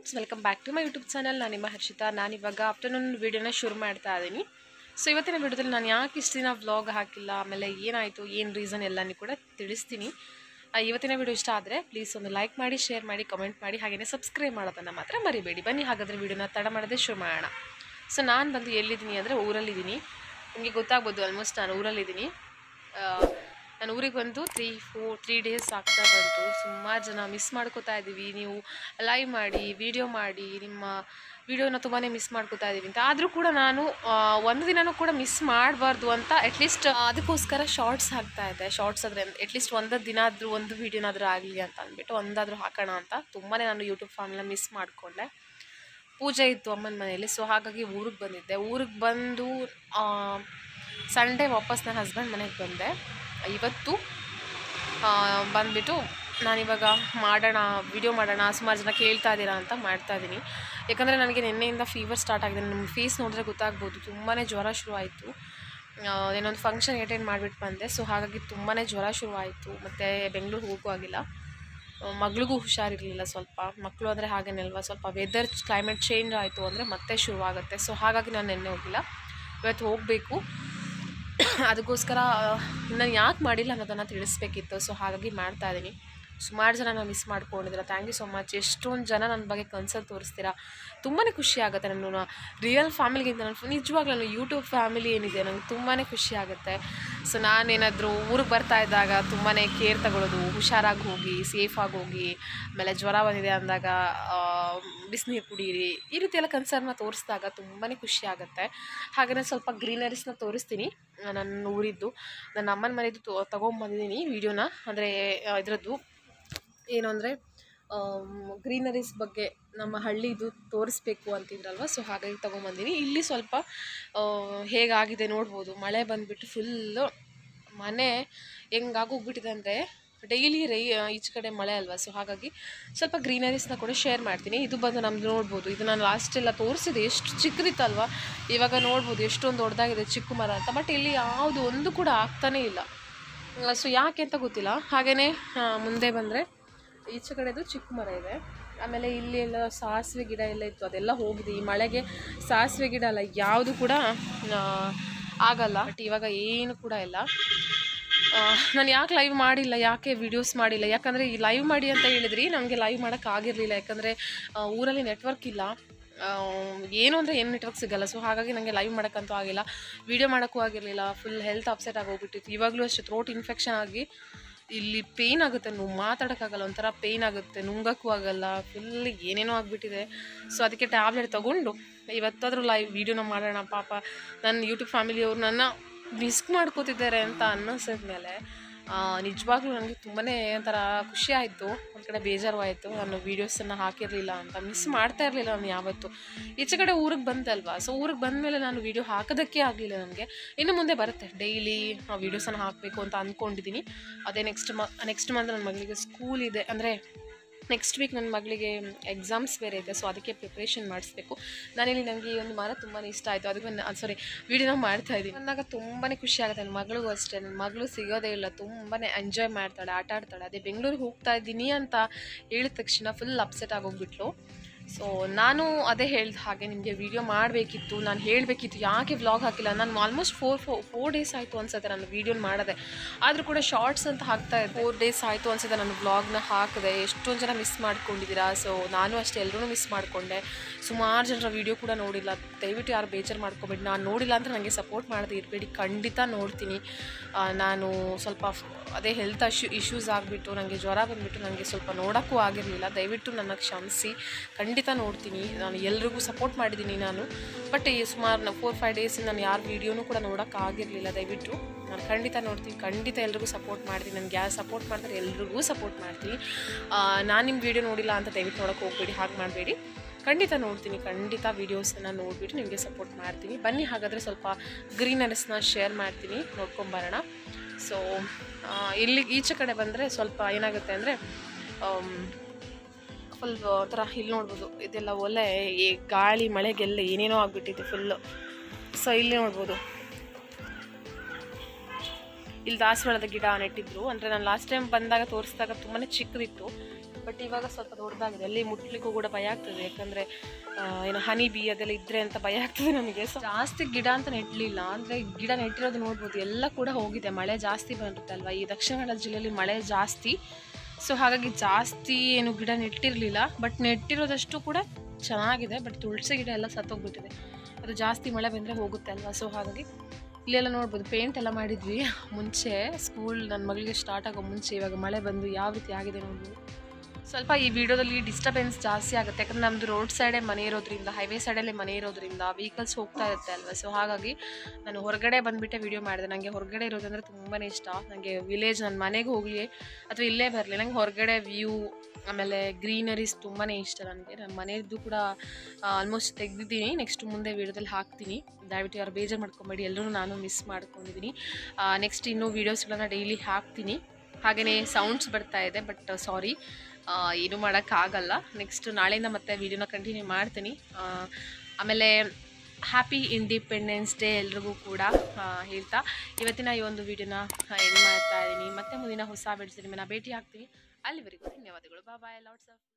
forks welcome back to my YouTube channel ನಾನು ನಿಮ್ಮ ಹರ್ಷಿತಾ ನಾನಿವಾಗ ಆಫ್ಟರ್ನೂನ್ ವೀಡಿಯೋನ ಶುರು ಮಾಡ್ತಾ ಇದ್ದೀನಿ ಸೊ ಇವತ್ತಿನ ವಿಡಿಯೋದಲ್ಲಿ ನಾನು ಯಾಕೆ ಇಷ್ಟು ದಿನ ವ್ಲಾಗ್ ಹಾಕಿಲ್ಲ ಆಮೇಲೆ ಏನಾಯಿತು ಏನು ರೀಸನ್ ಎಲ್ಲನೂ ಕೂಡ ತಿಳಿಸ್ತೀನಿ ಆ, ಇವತ್ತಿನ ವಿಡಿಯೋ ಇಷ್ಟ ಆದರೆ ಪ್ಲೀಸ್ ಒಂದು ಲೈಕ್ ಮಾಡಿ ಶೇರ್ ಮಾಡಿ ಕಮೆಂಟ್ ಮಾಡಿ ಹಾಗೆಯೇ ಸಬ್ಸ್ಕ್ರೈಬ್ ಮಾಡೋದನ್ನು ಮಾತ್ರ ಮರಿಬೇಡಿ ಬನ್ನಿ ಹಾಗಾದರೆ ವಿಡಿಯೋನ ತಡ ಮಾಡದೆ ಶುರು ಮಾಡೋಣ ಸೊ ನಾನು ಬಂದು ಎಲ್ಲಿದ್ದೀನಿ ಅಂದರೆ ಊರಲ್ಲಿದ್ದೀನಿ ನಿಮಗೆ ಗೊತ್ತಾಗ್ಬೋದು ಆಲ್ಮೋಸ್ಟ್ ನಾನು ಊರಲ್ಲಿದ್ದೀನಿ ಆ, ನಾನು ಊರಿಗೆ ಬಂದು ತ್ರೀ ಫೋರ್ ತ್ರೀ ಡೇಸ್ ಆಗ್ತಾ ಬಂತು ಸುಮಾರು ಜನ ಮಿಸ್ ಮಾಡ್ಕೋತಾ ಇದ್ದೀವಿ ನೀವು ಲೈವ್ ಮಾಡಿ ವಿಡಿಯೋ ಮಾಡಿ ನಿಮ್ಮ ವಿಡಿಯೋನ ತುಂಬಾ ಮಿಸ್ ಮಾಡ್ಕೋತಾ ಇದ್ದೀವಿ ಅಂತ ಆದರೂ ಕೂಡ ನಾನು ಆ, ಒಂದು ದಿನನೂ ಕೂಡ ಮಿಸ್ ಮಾಡಬಾರ್ದು ಅಂತ ಅಟ್ಲೀಸ್ಟ್ ಅದಕ್ಕೋಸ್ಕರ ಶಾರ್ಟ್ಸ್ ಹಾಕ್ತಾ ಇದ್ದೆ ಶಾರ್ಟ್ಸ್ ಆದರೆ ಅಟ್ಲೀಸ್ಟ್ ಒಂದು ದಿನ ಆದರೂ ಒಂದು ವೀಡಿಯೋನಾದರೂ ಆಗಲಿ ಅಂತ ಅಂದ್ಬಿಟ್ಟು ಒಂದಾದರೂ ಹಾಕೋಣ ಅಂತ ತುಂಬಾ ನಾನು ಯೂಟ್ಯೂಬ್ ಫಾರ್ಮ್ನ ಮಿಸ್ ಮಾಡಿಕೊಂಡೆ ಪೂಜೆ ಇತ್ತು ಅಮ್ಮನ ಮನೆಯಲ್ಲಿ ಸೊ ಹಾಗಾಗಿ ಊರಿಗೆ ಬಂದಿದ್ದೆ ಊರಿಗೆ ಬಂದು ಸಂಡೇ ವಾಪಸ್ ನನ್ನ ಹಸ್ಬೆಂಡ್ ಮನೆಗೆ ಬಂದೆ ಇವತ್ತು ಆ, ಬಂದ್ಬಿಟ್ಟು ನಾನಿವಾಗ ಮಾಡೋಣ ವಿಡಿಯೋ ಮಾಡೋಣ ಸುಮಾರು ಜನ ಕೇಳ್ತಾ ಇದ್ದೀರಾ ಅಂತ ಮಾಡ್ತಾ ಇದ್ದೀನಿ ಯಾಕಂದರೆ ನನಗೆ ನಿನ್ನೆಯಿಂದ ಫೀವರ್ ಸ್ಟಾರ್ಟ್ ಆಗಿದೆ ನಿಮ್ಮ ಫೇಸ್ ನೋಡಿದ್ರೆ ಗೊತ್ತಾಗ್ಬೋದು ತುಂಬಾ ಜ್ವರ ಶುರು ಆಯಿತು ಏನೊಂದು ಫಂಕ್ಷನ್ ಅಟೆಂಡ್ ಮಾಡಿಬಿಟ್ಟು ಬಂದೆ ಸೊ ಹಾಗಾಗಿ ತುಂಬಾ ಜ್ವರ ಶುರು ಆಯಿತು ಮತ್ತು ಬೆಂಗಳೂರು ಹೋಗೋ ಆಗಿಲ್ಲ ಆ, ಮಗಳಿಗೂ ಹುಷಾರಿರಲಿಲ್ಲ ಸ್ವಲ್ಪ ಮಕ್ಕಳು ಅಂದರೆ ಹಾಗೇನಲ್ವ ಸ್ವಲ್ಪ ವೆದರ್ ಕ್ಲೈಮೇಟ್ ಚೇಂಜ್ ಆಯಿತು ಅಂದರೆ ಮತ್ತೆ ಶುರುವಾಗುತ್ತೆ ಸೊ ಹಾಗಾಗಿ ನಾನು ನೆನ್ನೆ ಹೋಗಿಲ್ಲ ಇವತ್ತು ಹೋಗಬೇಕು ಅದಕ್ಕೋಸ್ಕರ ನಾನು ಯಾಕೆ ಮಾಡಿಲ್ಲ ಅನ್ನೋದನ್ನು ತಿಳಿಸ್ಬೇಕಿತ್ತು ಸೊ ಹಾಗಾಗಿ ಮಾಡ್ತಾ ಇದ್ದೀನಿ ಸುಮಾರು ಜನ ನಾನು ಮಿಸ್ ಮಾಡ್ಕೊಂಡಿದ್ದೀರ ಥ್ಯಾಂಕ್ ಯು ಸೊ ಮಚ್ ಎಷ್ಟೊಂದು ಜನ ನನ್ನ ಬಗ್ಗೆ ಕನ್ಸಲ್ ತೋರಿಸ್ತೀರಾ ತುಂಬಾ ಖುಷಿ ಆಗುತ್ತೆ ನನ್ನ ರಿಯಲ್ ಫ್ಯಾಮಿಲಿಗಿಂತ ನಾನು ನಿಜವಾಗ್ಲೂ ನನ್ನ ಯೂಟ್ಯೂಬ್ ಫ್ಯಾಮಿಲಿ ಏನಿದೆ ನಂಗೆ ತುಂಬಾ ಖುಷಿ ಆಗುತ್ತೆ ಸೊ ನಾನೇನಾದರೂ ಊರಿಗೆ ಬರ್ತಾ ಇದ್ದಾಗ ತುಂಬಾ ಕೇರ್ ತಗೊಳ್ಳೋದು ಹುಷಾರಾಗಿ ಹೋಗಿ ಸೇಫಾಗಿ ಹೋಗಿ ಆಮೇಲೆ ಜ್ವರ ಬಂದಿದೆ ಅಂದಾಗ ಬಿಸಿನೀರು ಕುಡೀರಿ ಈ ರೀತಿ ಎಲ್ಲ ಕನ್ಸರ್ನ ತೋರಿಸಿದಾಗ ತುಂಬಾ ಖುಷಿ ಆಗುತ್ತೆ ಹಾಗೆಯೇ ಸ್ವಲ್ಪ ಗ್ರೀನರೀಸ್ನ ತೋರಿಸ್ತೀನಿ ಆ, ನನ್ನ ಊರಿದ್ದು ನನ್ನ ಅಮ್ಮನ ಮನೆದು ತೊ ತೊಗೊಂಬಂದಿದ್ದೀನಿ ವೀಡಿಯೋನ ಅಂದರೆ ಇದರದ್ದು ಏನು ಅಂದರೆ ಗ್ರೀನರೀಸ್ ಬಗ್ಗೆ ನಮ್ಮ ಹಳ್ಳಿದು ತೋರಿಸ್ಬೇಕು ಅಂತಿದ್ರಲ್ವ ಸೊ ಹಾಗಾಗಿ ತೊಗೊಂಬಂದಿನಿ ಇಲ್ಲಿ ಸ್ವಲ್ಪ ಆ, ಹೇಗಾಗಿದೆ ನೋಡ್ಬೋದು ಮಳೆ ಬಂದುಬಿಟ್ಟು ಫುಲ್ಲು ಮನೆ ಹೆಂಗಾಗೋಗ್ಬಿಟ್ಟಿದೆ ಅಂದರೆ ಡೈಲಿ ರೈ ಈಚೆ ಕಡೆ ಮಳೆ ಅಲ್ವಾ ಸೊ ಹಾಗಾಗಿ ಸ್ವಲ್ಪ ಗ್ರೀನರೀಸ್ನ ಕೂಡ ಶೇರ್ ಮಾಡ್ತೀನಿ ಇದು ಬಂದು ನಮ್ದು ನೋಡ್ಬೋದು ಇದು ನಾನು ಲಾಸ್ಟ್ ಎಲ್ಲ ತೋರಿಸಿದೆ ಎಷ್ಟು ಚಿಕ್ಕದಿತ್ತಲ್ವ ಇವಾಗ ನೋಡ್ಬೋದು ಎಷ್ಟೊಂದು ದೊಡ್ಡದಾಗಿದೆ ಚಿಕ್ಕ ಮರ ಅಂತ ಬಟ್ ಇಲ್ಲಿ ಯಾವುದು ಒಂದು ಕೂಡ ಆಗ್ತಾನೇ ಇಲ್ಲ ಸೊ ಯಾಕೆ ಅಂತ ಗೊತ್ತಿಲ್ಲ ಹಾಗೆಯೇ ಮುಂದೆ ಬಂದರೆ ಈಚೆ ಕಡೆದು ಚಿಕ್ಕ ಮರ ಇದೆ ಆಮೇಲೆ ಇಲ್ಲಿ ಎಲ್ಲ ಸಾಸಿವೆ ಗಿಡ ಎಲ್ಲ ಇತ್ತು ಅದೆಲ್ಲ ಹೋಗಿದೆ ಈ ಮಳೆಗೆ ಸಾಸಿವೆ ಗಿಡ ಅಲ್ಲ ಯಾವುದು ಕೂಡ ಆ, ಆಗಲ್ಲ ಬಟ್ ಇವಾಗ ಏನು ಕೂಡ ಇಲ್ಲ ನಾನು ಯಾಕೆ ಲೈವ್ ಮಾಡಿಲ್ಲ ಯಾಕೆ ವಿಡಿಯೋಸ್ ಮಾಡಿಲ್ಲ ಯಾಕಂದರೆ ಈ ಲೈವ್ ಮಾಡಿ ಅಂತ ಹೇಳಿದ್ರಿ ನಮಗೆ ಲೈವ್ ಮಾಡೋಕ್ಕಾಗಿರಲಿಲ್ಲ ಯಾಕಂದರೆ ಊರಲ್ಲಿ ನೆಟ್ವರ್ಕ್ ಇಲ್ಲ ಆ, ಏನು ಅಂದರೆ ಏನು ನೆಟ್ವರ್ಕ್ ಸಿಗಲ್ಲ ಸೊ ಹಾಗಾಗಿ ನನಗೆ ಲೈವ್ ಮಾಡೋಕ್ಕಂತೂ ಆಗಿಲ್ಲ ವೀಡಿಯೋ ಮಾಡೋಕ್ಕೂ ಆಗಿರಲಿಲ್ಲ ಫುಲ್ ಹೆಲ್ತ್ ಅಪ್ಸೆಟ್ ಆಗೋಗ್ಬಿಟ್ಟಿತ್ತು ಇವಾಗಲೂ ಅಷ್ಟೇ ಥ್ರೋಟ್ ಇನ್ಫೆಕ್ಷನ್ ಆಗಿ ಇಲ್ಲಿ ಪೇಯ್ನ್ ಆಗುತ್ತೆ ನೀವು ಮಾತಾಡೋಕ್ಕಾಗಲ್ಲ ಒಂಥರ ಪೇಯ್ನ್ ಆಗುತ್ತೆ ನುಂಗಕ್ಕೂ ಆಗಲ್ಲ ಫುಲ್ ಏನೇನೋ ಆಗಿಬಿಟ್ಟಿದೆ ಸೊ ಅದಕ್ಕೆ ಟ್ಯಾಬ್ಲೆಟ್ ತೊಗೊಂಡು ಇವತ್ತಾದರೂ ಲೈವ್ ವೀಡಿಯೋನ ಮಾಡೋಣ ಪಾಪ ನನ್ನ ಯೂಟ್ಯೂಬ್ ಫ್ಯಾಮಿಲಿಯವ್ರು ನನ್ನ ಮಿಸ್ ಮಾಡ್ಕೋತಿದ್ದಾರೆ ಅಂತ ಅನ್ನಿಸಿದ್ಮೇಲೆ ನಿಜವಾಗ್ಲೂ ನನಗೆ ತುಂಬಾ ಒಂಥರ ಖುಷಿ ಆಯಿತು ಒಂದು ಕಡೆ ಬೇಜಾರು ಆಯಿತು ನಾನು ವೀಡಿಯೋಸನ್ನು ಹಾಕಿರಲಿಲ್ಲ ಅಂತ ಮಿಸ್ ಮಾಡ್ತಾ ಇರಲಿಲ್ಲ ನಾನು ಯಾವತ್ತೂ ಈಚೆ ಕಡೆ ಊರಿಗೆ ಬಂತಲ್ವಾ ಸೊ ಊರಿಗೆ ಬಂದಮೇಲೆ ನಾನು ವೀಡಿಯೋ ಹಾಕೋದಕ್ಕೆ ಆಗಲಿಲ್ಲ ನನಗೆ ಇನ್ನು ಮುಂದೆ ಬರುತ್ತೆ ಡೈಲಿ ವೀಡಿಯೋಸನ್ನು ಹಾಕಬೇಕು ಅಂತ ಅಂದ್ಕೊಂಡಿದ್ದೀನಿ ಅದೇ ನೆಕ್ಸ್ಟ್ ಮ ನೆಕ್ಸ್ಟ್ ಮಂತ್ ನನ್ನ ಮಗಳಿಗೆ ಸ್ಕೂಲ್ ಇದೆ ಅಂದರೆ ನೆಕ್ಸ್ಟ್ ವೀಕ್ ನನ್ನ ಮಗಳಿಗೆ ಎಕ್ಸಾಮ್ಸ್ ಬೇರೆ ಇದೆ ಸೊ ಅದಕ್ಕೆ ಪ್ರಿಪ್ರೇಷನ್ ಮಾಡಿಸ್ಬೇಕು ನಾನಿಲ್ಲಿ ನನಗೆ ಈ ಒಂದು ಮರ ತುಂಬಾ ಇಷ್ಟ ಆಯಿತು ಅದಕ್ಕೆ ಸಾರಿ ವೀಡಿಯೋನ ಮಾಡ್ತಾ ಇದ್ದೀನಿ ಅಂದಾಗ ತುಂಬಾ ಖುಷಿ ಆಗುತ್ತೆ ನನ್ನ ಮಗಳಿಗೂ ಅಷ್ಟೇ ನನ್ನ ಮಗಳು ಸಿಗೋದೇ ಇಲ್ಲ ತುಂಬಾ ಎಂಜಾಯ್ ಮಾಡ್ತಾಳೆ ಆಟ ಆಡ್ತಾಳೆ ಅದೇ ಬೆಂಗಳೂರಿಗೆ ಹೋಗ್ತಾ ಇದ್ದೀನಿ ಅಂತ ಹೇಳಿದ ತಕ್ಷಣ ಫುಲ್ ಅಪ್ಸೆಟ್ ಆಗೋಗ್ಬಿಟ್ಲು ಸೊ ನಾನು ಅದೇ ಹೇಳ್ದ ಹಾಗೆ ನಿಮಗೆ ವಿಡಿಯೋ ಮಾಡಬೇಕಿತ್ತು ನಾನು ಹೇಳಬೇಕಿತ್ತು ಯಾಕೆ ವ್ಲಾಗ್ ಹಾಕಿಲ್ಲ ನಾನು almost four four four days ಆಯಿತು ಅನ್ಸುತ್ತೆ ನಾನು ವೀಡಿಯೋನ ಮಾಡದೆ ಆದರೂ ಕೂಡ ಶಾರ್ಟ್ಸ್ ಅಂತ ಹಾಕ್ತಾ ಇದ್ದೆ ಫೋರ್ ಡೇಸ್ ಆಯಿತು ಅನ್ಸುತ್ತೆ ನಾನು ವ್ಲಾಗ್ನ ಹಾಕಿದೆ ಎಷ್ಟೊಂದು ಜನ ಮಿಸ್ ಮಾಡ್ಕೊಂಡಿದ್ದೀರಾ ಸೊ ನಾನು ಅಷ್ಟೇ ಎಲ್ಲರೂ ಮಿಸ್ ಮಾಡಿಕೊಂಡೆ ಸುಮಾರು ಜನರ ವೀಡಿಯೋ ಕೂಡ ನೋಡಿಲ್ಲ ದಯವಿಟ್ಟು ಯಾರು ಬೇಜಾರು ಮಾಡ್ಕೊಬೇಡಿ ನಾನು ನೋಡಿಲ್ಲ ಅಂದರೆ ನನಗೆ ಸಪೋರ್ಟ್ ಮಾಡದೆ ಇರಬೇಡಿ ಖಂಡಿತ ನೋಡ್ತೀನಿ ಆ, ನಾನು ಸ್ವಲ್ಪ ಫ್- ಅದೇ ಹೆಲ್ತ್ ಇಶ್ಯೂ ಇಶ್ಯೂಸ್ ಆಗಿಬಿಟ್ಟು ನನಗೆ ಜ್ವರ ಬಂದುಬಿಟ್ಟು ನನಗೆ ಸ್ವಲ್ಪ ನೋಡೋಕ್ಕೂ ಆಗಿರಲಿಲ್ಲ ದಯವಿಟ್ಟು ನನ್ನ ಕ್ಷಮಿಸಿ ಖಂಡಿತ ನೋಡ್ತೀನಿ ನಾನು ಎಲ್ರಿಗೂ ಸಪೋರ್ಟ್ ಮಾಡಿದ್ದೀನಿ ನಾನು ಬಟ್ ಈ ಸುಮಾರು ಫೋರ್ ಫೈವ್ ಡೇಸ್ ನಾನು ಯಾರ ವೀಡಿಯೋನೂ ಕೂಡ ನೋಡೋಕ್ಕಾಗಿರಲಿಲ್ಲ ದಯವಿಟ್ಟು ನಾನು ಖಂಡಿತ ನೋಡ್ತೀನಿ ಖಂಡಿತ ಎಲ್ರಿಗೂ ಸಪೋರ್ಟ್ ಮಾಡ್ತೀನಿ ನನಗೆ ಯಾರು ಸಪೋರ್ಟ್ ಮಾಡ್ತಾರೆ ಎಲ್ರಿಗೂ ಸಪೋರ್ಟ್ ಮಾಡ್ತೀನಿ ನಾನು ನಿಮ್ಮ ವೀಡಿಯೋ ನೋಡಿಲ್ಲ ಅಂತ ದಯವಿಟ್ಟು ನೋಡೋಕೆ ಹೋಗ್ಬೇಡಿ ಹಾಗೆ ಮಾಡಬೇಡಿ ಖಂಡಿತ ನೋಡ್ತೀನಿ ಖಂಡಿತ ವೀಡಿಯೋಸನ್ನು ನೋಡಿಬಿಟ್ಟು ನಿಮಗೆ ಸಪೋರ್ಟ್ ಮಾಡ್ತೀನಿ ಬನ್ನಿ ಹಾಗಾದರೆ ಸ್ವಲ್ಪ ಗ್ರೀನರೀಸ್ನ ಶೇರ್ ಮಾಡ್ತೀನಿ ನೋಡ್ಕೊಂಬರೋಣ ಸೊ ಇಲ್ಲಿ ಈಚೆ ಕಡೆ ಬಂದರೆ ಸ್ವಲ್ಪ ಏನಾಗುತ್ತೆ ಅಂದರೆ ಫುಲ್ ಒಂಥರ ಇಲ್ಲಿ ನೋಡ್ಬೋದು ಇದೆಲ್ಲ ಒಲೆ ಈ ಗಾಳಿ ಮಳೆಗೆಲ್ಲ ಏನೇನೋ ಆಗಿಬಿಟ್ಟಿದೆ ಫುಲ್ಲು ಸೊ ಇಲ್ಲಿ ನೋಡ್ಬೋದು ಇಲ್ಲಿ ದಾಸವಾಳದ ಗಿಡ ನೆಟ್ಟಿದ್ರು ಅಂದರೆ ನಾನು ಲಾಸ್ಟ್ ಟೈಮ್ ಬಂದಾಗ ತೋರಿಸಿದಾಗ ತುಂಬಾ ಚಿಕ್ಕದಿತ್ತು ಬಟ್ ಇವಾಗ ಸ್ವಲ್ಪ ದೊಡ್ಡದಾಗಿದೆ ಅಲ್ಲಿ ಮುಟ್ಲಿಕ್ಕೂ ಕೂಡ ಭಯ ಆಗ್ತದೆ ಯಾಕಂದರೆ ಏನು ಹನಿ ಬಿ ಅದೆಲ್ಲ ಇದ್ರೆ ಅಂತ ಭಯ ಆಗ್ತದೆ ನಮಗೆ ಸೊ ಜಾಸ್ತಿ ಗಿಡ ಅಂತ ನೆಟ್ಟಲಿಲ್ಲ ಅಂದರೆ ಗಿಡ ನೆಟ್ಟಿರೋದು ನೋಡ್ಬೋದು ಎಲ್ಲ ಕೂಡ ಹೋಗಿದೆ ಮಳೆ ಜಾಸ್ತಿ ಬಂದಿರುತ್ತಲ್ವ ಈ ದಕ್ಷಿಣ ಕನ್ನಡ ಜಿಲ್ಲೆಯಲ್ಲಿ ಮಳೆ ಜಾಸ್ತಿ ಸೊ ಹಾಗಾಗಿ ಜಾಸ್ತಿ ಏನು ಗಿಡ ನೆಟ್ಟಿರಲಿಲ್ಲ ಬಟ್ ನೆಟ್ಟಿರೋದಷ್ಟು ಕೂಡ ಚೆನ್ನಾಗಿದೆ ಬಟ್ ತುಳಸಿ ಗಿಡ ಎಲ್ಲ ಸತ್ತೋಗ್ಬಿಟ್ಟಿದೆ ಅದು ಜಾಸ್ತಿ ಮಳೆ ಬಂದರೆ ಹೋಗುತ್ತೆ ಅಲ್ವಾ ಸೊ ಹಾಗಾಗಿ ಇಲ್ಲೆಲ್ಲ ನೋಡ್ಬೋದು ಪೇಂಟ್ ಎಲ್ಲ ಮಾಡಿದ್ವಿ ಮುಂಚೆ ಸ್ಕೂಲ್ ನನ್ನ ಮಗಳಿಗೆ ಸ್ಟಾರ್ಟ್ ಆಗೋ ಮುಂಚೆ ಇವಾಗ ಮಳೆ ಬಂದು ಯಾವ ರೀತಿ ಆಗಿದೆ ನೋಡ್ಬೋದು ಸ್ವಲ್ಪ ಈ ವಿಡಿಯೋದಲ್ಲಿ ಡಿಸ್ಟರ್ಬೆನ್ಸ್ ಜಾಸ್ತಿ ಆಗುತ್ತೆ ಯಾಕಂದ್ರೆ ನಮ್ಮದು ರೋಡ್ ಸೈಡೇ ಮನೆ ಇರೋದ್ರಿಂದ ಹೈವೇ ಸೈಡಲ್ಲೇ ಮನೆ ಇರೋದ್ರಿಂದ ವೆಹಿಕಲ್ಸ್ ಹೋಗ್ತಾ ಇರುತ್ತೆ ಅಲ್ವಾ ಸೊ ಹಾಗಾಗಿ ನಾನು ಹೊರಗಡೆ ಬಂದುಬಿಟ್ಟೆ ವಿಡಿಯೋ ಮಾಡಿದೆ ನನಗೆ ಹೊರಗಡೆ ಇರೋದಂದರೆ ತುಂಬಾ ಇಷ್ಟ ನನಗೆ ವಿಲೇಜ್ ನನ್ನ ಮನೆಗೆ ಹೋಗಲಿ ಅಥವಾ ಇಲ್ಲೇ ಬರಲಿ ನನಗೆ ಹೊರಗಡೆ ವ್ಯೂ ಆಮೇಲೆ ಗ್ರೀನರೀಸ್ ತುಂಬಾ ಇಷ್ಟ ನನಗೆ ನನ್ನ ಮನೆಯದ್ದು ಕೂಡ ಆಲ್ಮೋಸ್ಟ್ ತೆಗೆದಿದ್ದೀನಿ ನೆಕ್ಸ್ಟ್ ಮುಂದೆ ವಿಡಿಯೋದಲ್ಲಿ ಹಾಕ್ತೀನಿ ದಯವಿಟ್ಟು ಯಾರು ಬೇಜಾರು ಮಾಡ್ಕೊಬೇಡಿ ಎಲ್ಲರೂ ನಾನು ಮಿಸ್ ಮಾಡ್ಕೊಂಡಿದ್ದೀನಿ ನೆಕ್ಸ್ಟ್ ಇನ್ನೂ ವೀಡಿಯೋಸ್ಗಳನ್ನ ಡೈಲಿ ಹಾಕ್ತೀನಿ ಹಾಗೆಯೇ ಸೌಂಡ್ಸ್ ಬರ್ತಾ ಇದೆ ಬಟ್ ಸಾರಿ ಏನು ಮಾಡೋಕ್ಕಾಗಲ್ಲ ನೆಕ್ಸ್ಟ್ ನಾಳೆಯಿಂದ ಮತ್ತೆ ವೀಡಿಯೋನ ಕಂಟಿನ್ಯೂ ಮಾಡ್ತೀನಿ ಆ, ಆಮೇಲೆ ಹ್ಯಾಪಿ ಇಂಡಿಪೆಂಡೆನ್ಸ್ ಡೇ ಎಲ್ರಿಗೂ ಕೂಡ ಆ, ಹೇಳ್ತಾ ಇವತ್ತಿನ ಈ ಒಂದು ವೀಡಿಯೋನ ಎಂಡ್ ಮಾಡ್ತಾ ಇದ್ದೀನಿ ಮತ್ತೆ ಮುಂದಿನ ಹೊಸ ವಿಡಿಯೋಸ್ ನಿಮ್ಮನ್ನ ಭೇಟಿ ಆಗ್ತೀನಿ ಅಲ್ಲಿವರೆಗೂ ಧನ್ಯವಾದಗಳು ಬಾಯ್ ಲಾಟ್ಸ್ ಆಫ್